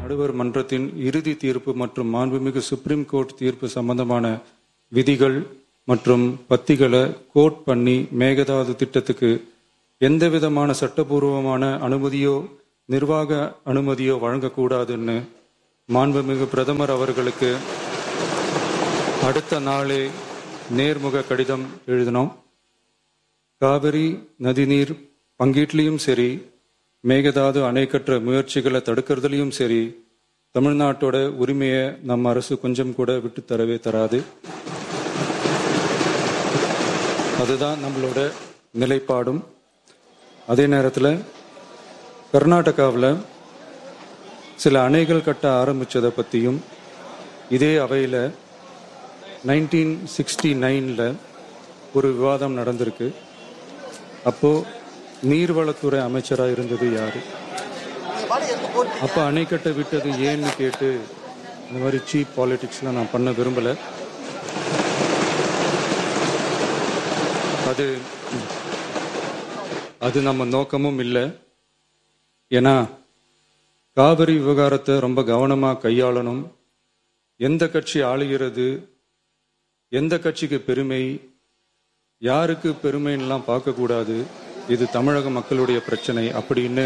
நடுவர் மன்றத்தின் இறுதி தீர்ப்பு மற்றும் மாண்புமிகு சுப்ரீம் கோர்ட் தீர்ப்பு சம்பந்தமான விதிகள் மற்றும் பத்திகளை கோட் பண்ணி மேகதாது திட்டத்துக்கு எந்த விதமான சட்டபூர்வமான அனுமதியோ நிர்வாக அனுமதியோ வழங்கக்கூடாதுன்னு மாண்புமிகு பிரதமர் அவர்களுக்கு அடுத்த நாளே நேர்முக கடிதம் எழுதினோம் காவிரி நதிநீர் பங்கீட்லையும் சரி மேகதாது அணை கட்டுற முயற்சிகளை தடுக்கிறதுலையும் சரி தமிழ்நாட்டோட உரிமையை நம்ம அரசு கொஞ்சம் கூட விட்டு தரவே தராது அதுதான் நம்மளோட நிலைப்பாடும் அதே நேரத்தில் கர்நாடகாவில் சில அணைகள் கட்ட ஆரம்பிச்சதை பற்றியும் இதே அவையில் நைன்டீன் சிக்ஸ்டி நைனில் ஒரு விவாதம் நடந்திருக்கு அப்போது நீர்வளத்துறை அமைச்சராக இருந்தது யார் அப்போ அணை கட்ட விட்டது ஏன்னு கேட்டு இந்த மாதிரி சீப் பாலிடிக்ஸ்லாம் நான் பண்ண விரும்பலை அது அது நம்ம நோக்கமும் இல்லை ஏன்னா காவிரி விவகாரத்தை ரொம்ப கவனமாக கையாளணும் எந்த கட்சி ஆளுகிறது எந்த கட்சிக்கு பெருமை யாருக்கு பெருமைன்னெலாம் பார்க்கக்கூடாது இது தமிழக மக்களுடைய பிரச்சனை அப்படின்னு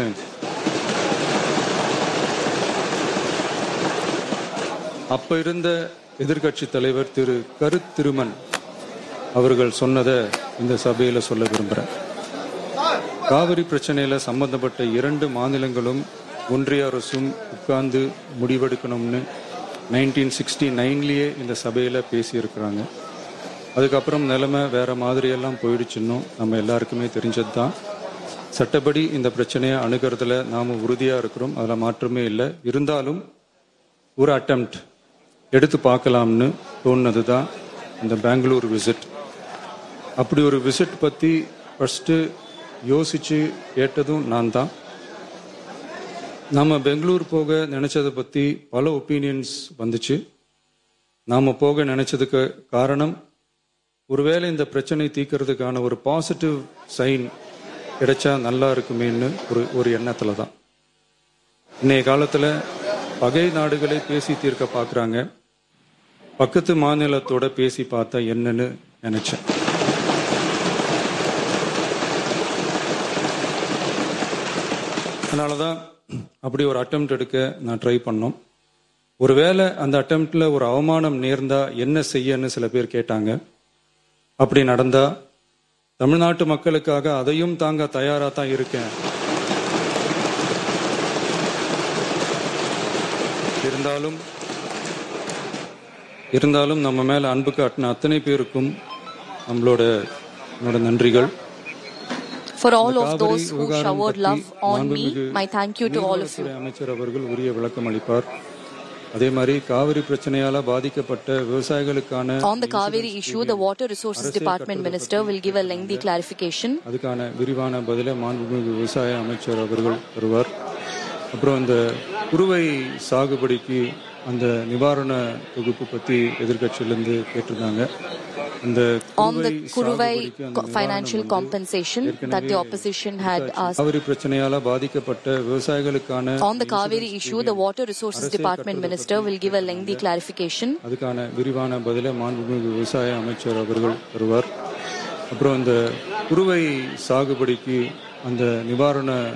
அப்ப இருந்த எதிர்கட்சி தலைவர் திரு கரு திருமன் அவர்கள் சொன்னதை இந்த சபையில சொல்ல விரும்புறேன் காவிரி பிரச்சனையில சம்பந்தப்பட்ட இரண்டு மாநிலங்களும் ஒன்றிய அரசும் உட்கார்ந்து முடிவெடுக்கணும்னு நைன்டீன் சிக்ஸ்டி நைன்லேயே இந்த சபையில் பேசியிருக்கிறாங்க அதுக்கப்புறம் நிலைமை வேற மாதிரியெல்லாம் போயிடுச்சுன்னும் நம்ம எல்லாருக்குமே தெரிஞ்சது தான் சட்டப்படி இந்த பிரச்சனையை அணுகிறதுல நாம் உறுதியாக இருக்கிறோம் அதில் மாற்றமே இல்லை இருந்தாலும் ஒரு அட்டம்ப்ட் எடுத்து பார்க்கலாம்னு தோணுனது தான் இந்த பெங்களூர் விசிட் அப்படி ஒரு விசிட் பற்றி ஃபஸ்ட்டு யோசித்து கேட்டதும் நான் தான் நம்ம பெங்களூர் போக நினச்சதை பற்றி பல ஒப்பீனியன்ஸ் வந்துச்சு நாம் போக நினச்சதுக்கு காரணம் ஒருவேளை இந்த பிரச்சனை தீர்க்கறதுக்கான ஒரு பாசிட்டிவ் சைன் கிடைச்சா நல்லா இருக்குமேன்னு ஒரு ஒரு எண்ணத்தில் தான் இன்னைய காலத்தில் பகை நாடுகளை பேசி தீர்க்க பார்க்குறாங்க பக்கத்து மாநிலத்தோட பேசி பார்த்தா என்னன்னு நினைச்சேன் அதனால தான் அப்படி ஒரு அட்டம்ப்ட் எடுக்க நான் ட்ரை பண்ணோம் ஒருவேளை அந்த அட்டம்ப்ட்ல ஒரு அவமானம் நேர்ந்தா என்ன செய்யன்னு சில பேர் கேட்டாங்க அப்படி நடந்தா தமிழ்நாட்டு மக்களுக்காக அதையும் தாங்க தயாரா தான் இருக்கேன் இருந்தாலும் இருந்தாலும் நம்ம மேல அன்பு காட்டின அத்தனை பேருக்கும் நம்மளோட என்னோட நன்றிகள் For all of Kaveri those who விவகாரம் showered பற்றி love on me, மாண்புமிகு my thank you to all of you. நீர்வளத்துறை அமைச்சர் அவர்கள் உரிய விளக்கம் அளிப்பார் அதே மாதிரி காவிரி பிரச்சனையால பாதிக்கப்பட்ட விவசாயிகளுக்கான On the Kaveri issue, the Water Resources Department Minister will give a lengthy clarification. அதுக்கான விரிவான பதிலை மாண்புமிகு விவசாய அமைச்சர் அவர்கள் தருவார் அப்புறம் இந்த குறுவை சாகுபடிக்கு அந்த நிவாரண தொகுப்பு பத்தி எதிர்க்கட்சியிலிருந்து கேட்டிருந்தாங்க அந்த On the குறுவை Kuruvai சாகுபடிக்கு அந்த co- financial நிவாரணம் வந்து compensation that the opposition had asked. Kaveri பிரச்சனையால பாதிக்கப்பட்ட விவசாயிகளுக்கான On the Kaveri issue, the Water Resources Department Minister will give a lengthy clarification. அதுக்கான விரிவான பதிலை மாண்புமிகு விவசாய அமைச்சர் அவர்கள் தருவார் அப்புறம் இந்த குறுவை சாகுபடிக்கு அந்த நிவாரண